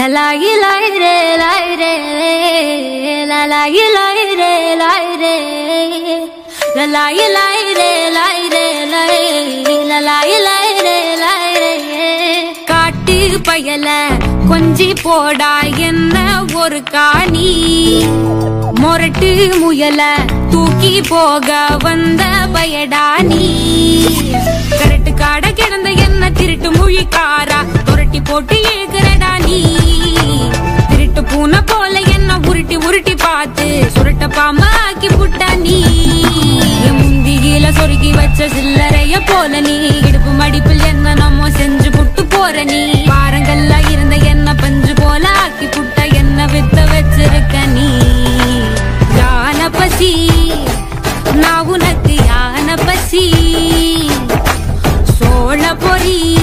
லாயி லாய் ரே லாய் ரே லாயி லாய் ரே லாய் ரே லாயி லாய் ரே லாய் ரே லாயி லாய் ரே லாய் ரே காட்டு பயல கொஞ்சி போடா என்ன ஒரு காணி மொரட்டு முயல தூக்கி போக வந்த பயடா நீ கரட்டு காட கிடந்த என்ன திருட்டு மொழிக்காரா துரட்டி போட்டு ஏகுறடா நீ திருட்டு பூனை போல என்ன உருட்டி உருட்டி பார்த்து சுருட்ட பாம்பா ஆக்கி புட்டா நீ என் முந்தியில சொருகி வச்ச சில்லறைய போல நீ இடுப்பு மடிப்பில் என்ன நம்ம செஞ்சு புட்டு போற நீ பாரங்கள்ல இருந்த என்ன பஞ்சு போல ஆக்கி புட்ட என்ன வித்த வச்சிருக்க நீ யான பசி நான் உனக்கு யான பசி சோழ பொறி